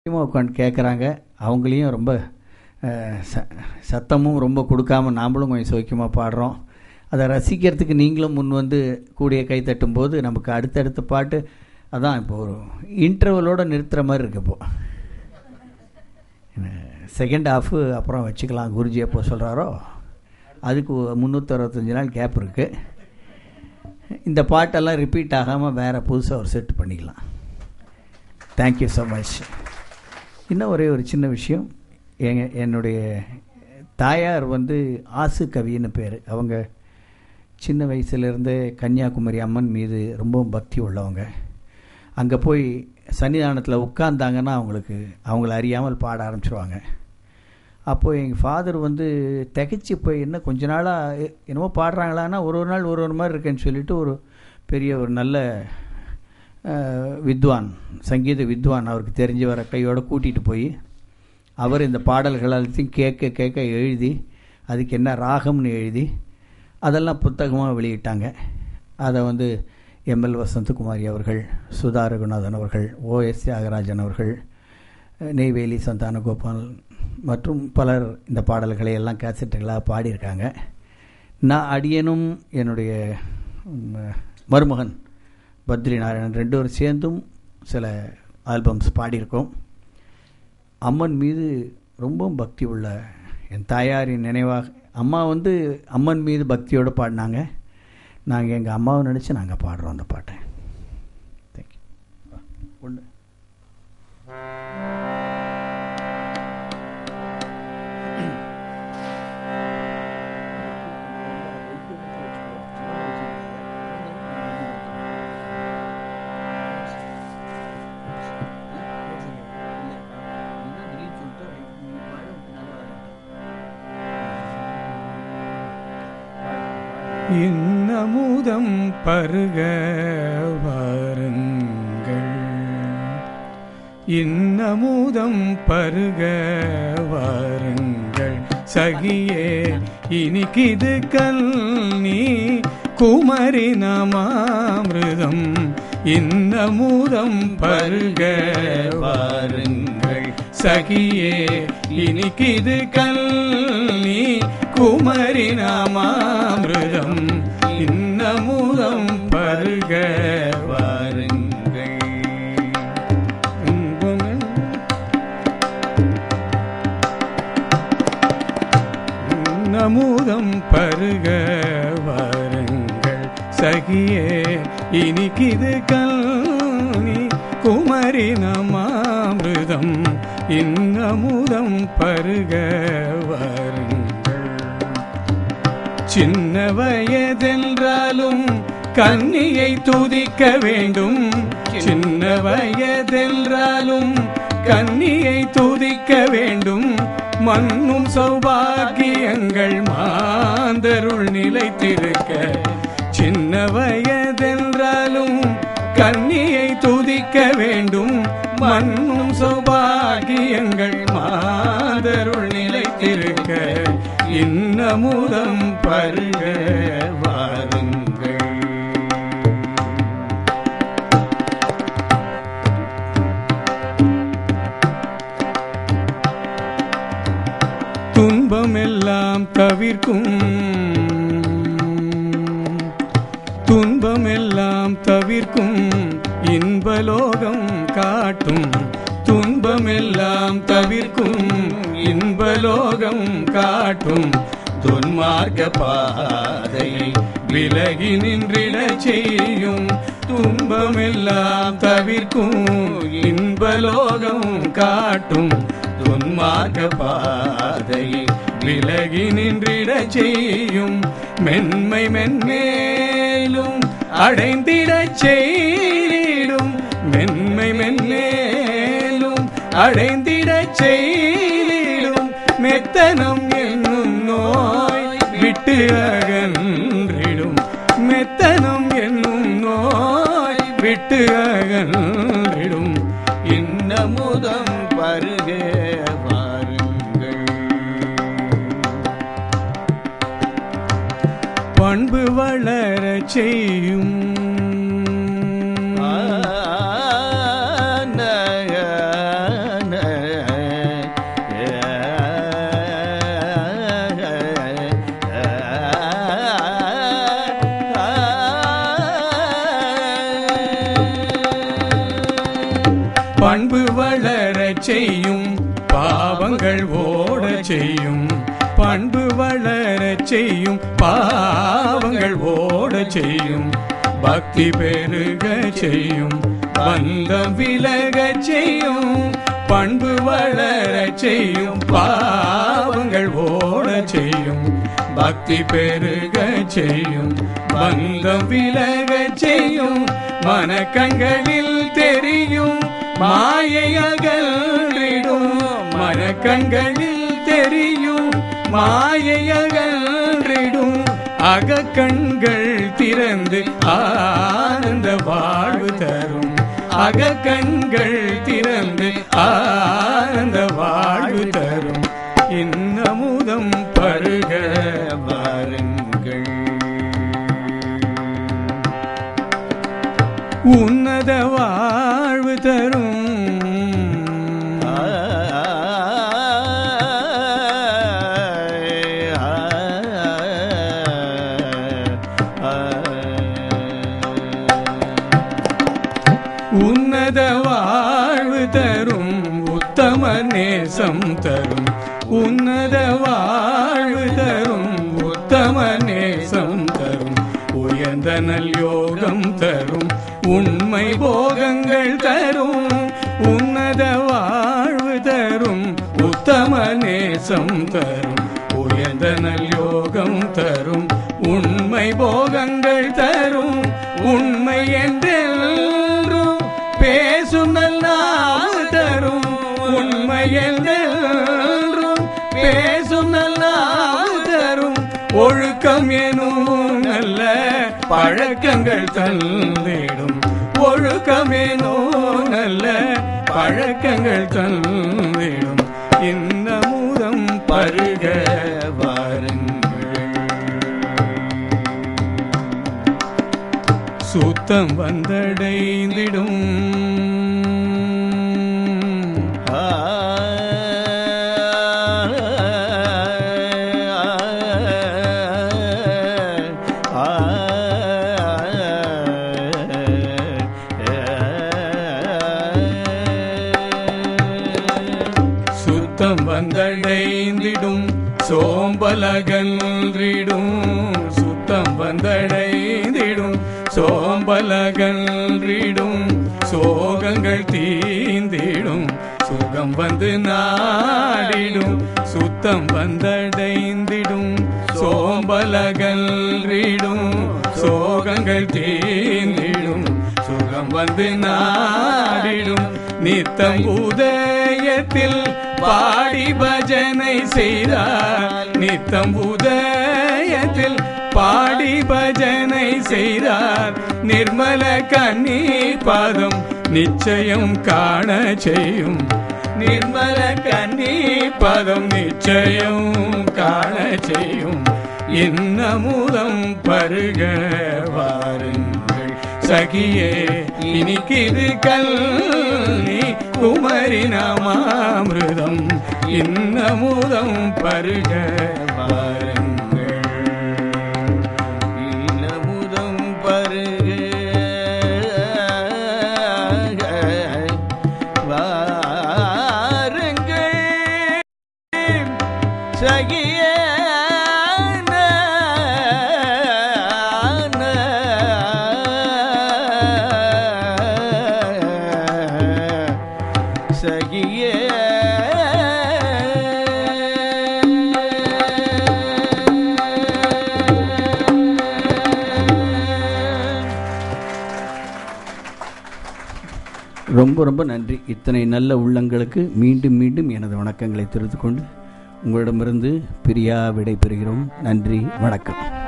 முக்கியமாக உட்காந்து கேட்குறாங்க அவங்களையும் ரொம்ப அஹ், ச சத்தமும் ரொம்ப கொடுக்காம நாமளும் கொஞ்சம் சௌக்கியமாக பாடுறோம் அதை ரசிக்கிறதுக்கு நீங்களும் முன் வந்து கூடிய கை தட்டும்போது நமக்கு அடுத்தடுத்த பாட்டு அதான் இப்போ ஒரு இன்டர்வலோடு நிறுத்துகிற மாதிரி இருக்கு இப்போ செகண்ட் ஹாஃபு அப்புறம் வச்சுக்கலாம் குருஜி எப்போ சொல்கிறாரோ அதுக்கு முந்நூற்றறுபத்தஞ்சு நாள் கேப் இருக்குது இந்த பாட்டெல்லாம் ரிப்பீட் ஆகாமல் வேறு புதுசாக ஒரு செட் பண்ணிக்கலாம் தேங்க்யூ ஸோ மச் இன்னும் ஒரே ஒரு சின்ன விஷயம் எங்க என்னுடைய தாயார் வந்து ஆசு கவின்னு பேர் அவங்க சின்ன வயசுலேருந்தே கன்னியாகுமரி அம்மன் மீது ரொம்பவும் பக்தி உள்ளவங்க அங்கே போய் சன்னிதானத்தில் உட்கார்ந்தாங்கன்னா அவங்களுக்கு அவங்கள அறியாமல் பாட ஆரம்பிச்சிருவாங்க அப்போது எங்கள் ஃபாதர் வந்து திகைச்சு போய் என்ன கொஞ்ச நாளாக என்னமோ பாடுறாங்களான்னா ஒரு ஒரு நாள் ஒரு ஒரு மாதிரி இருக்குன்னு சொல்லிட்டு ஒரு பெரிய ஒரு நல்ல அஹ், வித்வான் சங்கீத வித்வான் அவருக்கு தெரிஞ்சவரை கையோடு கூட்டிகிட்டு போய் அவர் இந்த பாடல்கள் எல்லாத்தையும் கேட்க கேட்க எழுதி அதுக்கு என்ன ராகம்னு எழுதி அதெல்லாம் புத்தகமாக வெளியிட்டாங்க அதை வந்து எம்எல் வசந்தகுமாரி அவர்கள் சுதா ரகுநாதன் அவர்கள் ஓஎஸ் தியாகராஜன் அவர்கள் நெய்வேலி சந்தானகோபால் மற்றும் பலர் இந்த பாடல்களை எல்லாம் கேசட்டுகளாக பாடியிருக்காங்க நான் அடியனும் என்னுடைய ம், மருமகன் பத்ரி நாராயணன் ரெண்டு பேரும் சேர்ந்தும் சில ஆல்பம்ஸ் பாடியிருக்கோம் அம்மன் மீது ரொம்பவும் பக்தி உள்ள என் தாயாரின் நினைவாக அம்மா வந்து அம்மன் மீது பக்தியோடு பாடினாங்க நாங்கள் எங்கள் அம்மாவை நினச்சி நாங்கள் பாடுறோம் அந்த பாட்டை தேங்க்யூ ஒன்று இன்னமுதம் பருக வாருங்கள் இன்னமுதம் பருக வாருங்கள் சகியே இனிக்கிது கல்னி குமரி நமாமிருதம் இன்னமுதம் பருக வாருங்கள் சகியே இனிக்கிது கல்னி குமரி நாமாமிருதம் இன்னமுதம் பருக வாருங்கள் இன்பமென் நமுதம் பருக வாருங்கள் சகியே இனிக்கிது கல்னி குமரி நமாமிருதம் இன்னமுதம் பருக வாருங்கள் சின்ன வயதென்றாலும் கன்னியை துதிக்க வேண்டும் சின்ன வயதென்றாலும் கன்னியை துதிக்க வேண்டும் மண்ணும் சௌபாகியங்கள் மாந்தருள் நிலைத்திருக்க சின்ன வயதென்றாலும் கன்னியை துதிக்க வேண்டும் மண்ணும் சௌபாகியங்கள் மாந்தருள் நிலைத்திருக்க இன்னமுதம் பருக வாருங்கள் துன்பமெல்லாம் தவிர்க்கும் துன்பமெல்லாம் தவிர்க்கும் இன்பலோகம் காட்டும் துன்பமெல்லாம் தவிர்க்கும் இன்பலோகம் காட்டும் துன்மார்க்க பாதையை விலகி நின்றிடச் செய்யும் துன்பமெல்லாம் தவிர்க்கும் இன்பலோகம் காட்டும் துன்மார்க்க பாதையை விலகி நின்றிடச் செய்யும் மென்மை மென்மேலும் அடைந்திடச் செய்திடும் மென்மை மென்மேலும் அடைந்திடச் செய்திடும் மெத்தனம் என்னும் நோய் விட்டு அகன்றிடும் மெத்தனம் என்னும் நோய் விட்டு அகன்றிடும் இன்னமுதம் பருக வாருங்கள் பண்பு வளரச் செய்யும் ஆன வளரச் செய்யும் பாவங்கள் ஓடச் செய்யும் பண்பு வளரச் செய்யும் பாவங்கள் ஓடச் செய்யும் பக்தி பெருக செய்யும் பந்தம் விலகச் செய்யும் பண்பு வளரச் செய்யும் பாவங்கள் ஓடச் செய்யும் பக்தி பெருக செய்யும் பந்தம் விலகச் செய்யும் மனக்கண்களில் தெரியும் மாயை அகன்றிடும் மனக்கண்களில் தெரியும் மாயை அகன்றிடும் அகக்கண்கள் திறந்து ஆனந்த வாழ்வு தரும் அகக்கண்கள் திறந்து ஆனந்த வாழ்வு தரும் இன்னமுதம் பருக வாருங்கள் உன்னத வாழ்வு தரும் உன்னத வாழ்வு தரும் உத்தம நேசம் தரும் உன்னத வாழ்வு தரும் உத்தம நேசம் தரும் உயர்ந்த நல் யோகம் தரும் உண்மை போகங்கள் தரும் உன்னத வாழ்வு தரும் உத்தம நேசம் தரும் உயர்ந்த நல் யோகம் தரும் உண்மை போகங்கள் தரும் உண்மை என்றென்றும் பேசும் நல்லாவு தரும் உண்மை என்றென்றும் பேசும் நல்லாவு தரும் ஒழுக்கம் எனும் நல்ல பழக்கங்கள் தந்திடும் ஒழுக்கம் எனும் நல்ல பழக்கங்கள் தந்திடும் இன்னமுதம் பருக வாருங்கள் சுத்தம் வந்தடைந்திடும் சுத்தம் வந்தடைந்திடும் சோம்பலகன்றிடும் சுத்தம் வந்தடைந்திடும் சோம்பலகன்றிடும் சோகங்கள் தீந்திடும் சுகம் வந்து நாடிடும் சுத்தம் வந்தடைந்திடும் சோம்பலகன்றிடும் சோகங்கள் தீந்திடும் சுகம் வந்து நாடிடும் நித்தம் உதயத்தில் பாடி பஜனை செய்தார் நித்தம் உதயத்தில் பாடி பஜனை செய்தார் நிர்மல கண்ணி பாதம் நிச்சயம் காண செய்யும் நிர்மல கண்ணி பதம் நிச்சயம் காண செய்யும் இன்னமுதம் பருக வாருங்கள் சகியே இனிக்கிது கல்வி குமரி நாமாமிருதம் இன்னமுதம் பருக வாருங்கள் இன்னமுதம் பருக வாருங்கள் சகிய சகிய ரொம்ப ரொம்ப நன்றி இத்தனை நல்ல உள்ளங்களுக்கு மீண்டும் மீண்டும் எனது வணக்கங்களை தெரிவித்துக் கொண்டு உங்களிடமிருந்து பிரியா விடை பெறுகிறோம் நன்றி வணக்கம்